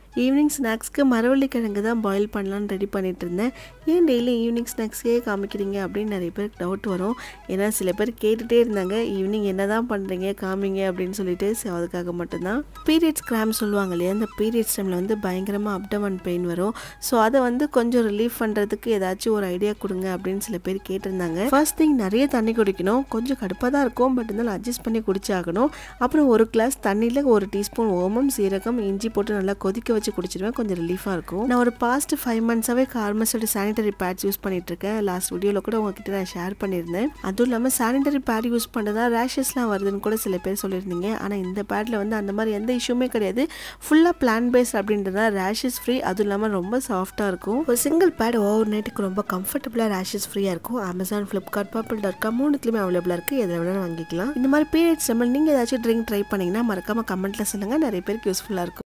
evening ஸ்நாக்ஸ்க்கு மரவள்ளி கிழங்கு தான் பாயில் பண்ணலான்னு ரெடி பண்ணிட்டு இருந்தேன் ஏன் டெய்லி ஈவினிங் ஸ்நாக்ஸே காமிக்கிறீங்க அப்படின்னு நிறைய பேருக்கு டவுட் வரும் ஏன்னா சில பேர் கேட்டுகிட்டே இருந்தாங்க ஈவினிங் என்ன தான் பண்ணுறீங்க காமிங்க அப்படின்னு சொல்லிட்டு ஸோ அதுக்காக மட்டும்தான் பீரியட்ஸ் கிராம் சொல்லுவாங்க இல்லையா அந்த பீரியட்ஸ் டைமில் வந்து பயங்கரமாக அப்டமன் பெயின் வரும் ஸோ அதை வந்து கொஞ்சம் ரிலீஃப் பண்ணுறதுக்கு ஏதாச்சும் ஒரு ஐடியா கொடுங்க அப்படின்னு சில பேர் கேட்டிருந்தாங்க ஃபர்ஸ்ட் திங் நிறைய தண்ணி குடிக்கணும் கொஞ்சம் கடுப்பாக தான் இருக்கும் பட் இருந்தாலும் அட்ஜஸ்ட் பண்ணி குடிச்சாகணும் அப்புறம் ஒரு கிளாஸ் தண்ணியில் ஒரு டீஸ்பூன் ஓமம் சீரகம் இஞ்சி போட்டு நல்லா கொதிக்க வச்சு குடிச்சிருவேன் கொஞ்சம் ரிலீஃபாக இருக்கும் நான் ஒரு பாஸ்ட் ஃபைவ் மந்த்ஸாகவே கார்மஸோட சானிடரி பேட்ஸ் யூஸ் பண்ணிட்டு இருக்கேன் லாஸ்ட் வீடியோவில் கூட உங்ககிட்ட நான் ஷேர் பண்ணியிருந்தேன் அதுவும் இல்லாமல் சானிடரி பேட் யூஸ் பண்ணுறதா ரேஷஸ்லாம் வருதுன்னு கூட சில பேர் சொல்லியிருந்தீங்க ஆனால் இந்த பேடில் வந்து அந்த மாதிரி எந்த இஷ்யூமே கிடையாது ஃபுல்லாக பிளான் பேஸ்ட் அப்படின்றதா ரேஷஸ் ஃப்ரீ அதுவும் இல்லாமல் ரொம்ப சாஃப்டாக இருக்கும் ஒரு சிங்கிள் பேட் ஓவர் நைட்டுக்கு ரொம்ப கம்ஃபர்டபுளாக ரேஷஸ் ஃப்ரீயாக இருக்கும் Amazon Flipkart purple dot com மூணுத்துலையுமே அவைலபிளாக இருக்குது எதில் வேணாலும் வாங்கிக்கலாம் இந்த மாதிரி பீரியட்ஸ் டைமில் நீங்கள் ஏதாச்சும் ட்ரிங்க் ட்ரை பண்ணிங்கன்னா மறக்காமல் கமெண்ட்டில் சொல்லுங்கள் நிறைய பேருக்கு யூஸ்ஃபுல்லாக இருக்கும்